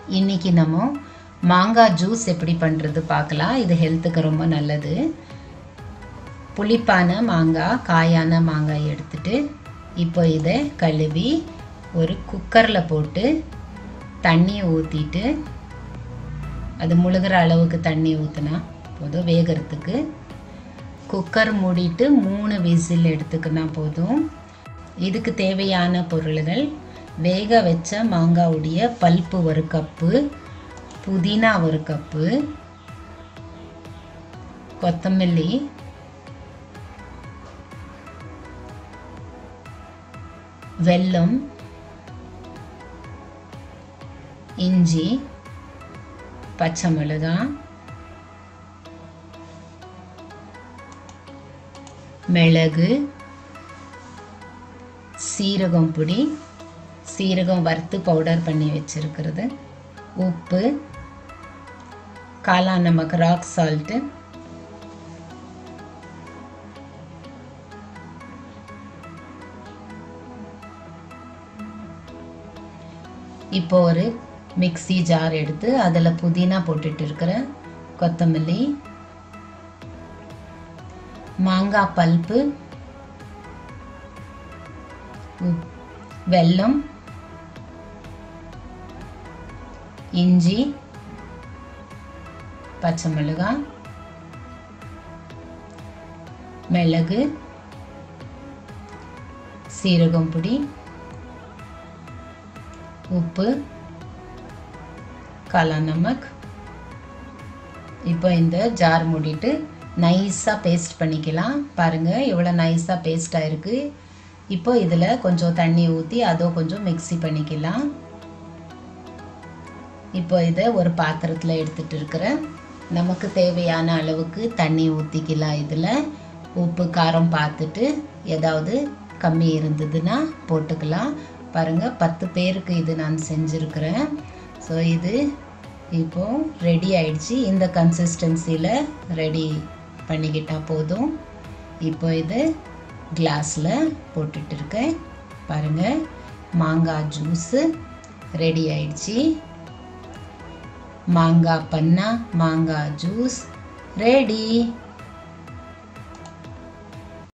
இன்னைக்கு நம்ம மாங்காய் ஜூஸ் எப்படி பண்ணுறது பார்க்கலாம் இது ஹெல்த்துக்கு ரொம்ப நல்லது புளிப்பான மாங்காய் காயான மாங்காய் எடுத்துட்டு இப்போ இதை கழுவி ஒரு குக்கரில் போட்டு தண்ணியை ஊற்றிட்டு அது முழுகிற அளவுக்கு தண்ணி ஊற்றினா போதும் வேகிறதுக்கு குக்கர் மூடிட்டு மூணு விசில் எடுத்துக்கினா போதும் இதுக்கு தேவையான பொருள்கள் வேக வச்ச மாங்காவுடைய பல்ப்பு ஒரு கப்பு புதினா ஒரு கப்பு கொத்தமல்லி வெல்லம் இஞ்சி பச்சை மிளகாய் மிளகு சீரகம் பொடி சீரகம் வறுத்து பவுடர் பண்ணி வச்சிருக்கிறது உப்பு காலா நமக் ராக் சால்ட்டு இப்போ ஒரு மிக்ஸி ஜார் எடுத்து அதில் புதினா போட்டுட்டு இருக்கிறேன் கொத்தமல்லி மாங்காய் பல்ப்பு உப்- வெல்லம் இஞ்சி பச்சை மிளகாய் மிளகு சீரகம் பொடி உப்பு காலா நமக் இப்போ இந்த ஜார் மூடிட்டு நைஸாக பேஸ்ட் பண்ணிக்கலாம் பாருங்கள் எவ்வளோ நைஸாக பேஸ்ட் ஆயிருக்கு இப்போ இதில் கொஞ்சம் தண்ணி ஊற்றி அதோ கொஞ்சம் மிக்ஸி பண்ணிக்கலாம் இப்போ இதை ஒரு பாத்திரத்தில் எடுத்துட்டு இருக்கிறேன் நமக்கு தேவையான அளவுக்கு தண்ணி ஊற்றிக்கலாம் இதில் உப்பு காரம் பார்த்துட்டு ஏதாவது கம்மி இருந்ததுன்னா போட்டுக்கலாம் பாருங்கள் பத்து பேருக்கு இது நான் செஞ்சுருக்கிறேன் ஸோ இது இப்போ ரெடி ஆயிடுச்சு இந்த கன்சிஸ்டன்சியில் ரெடி பண்ணிக்கிட்டா போதும் இப்போ இது கிளாஸில் போட்டுட்டு இருக்கேன் பாருங்கள் மாங்காய் ஜூஸு ரெடி ஆயிடுச்சு மாங்காய் பன்னா மாங்காய் ஜூஸ் ரெடி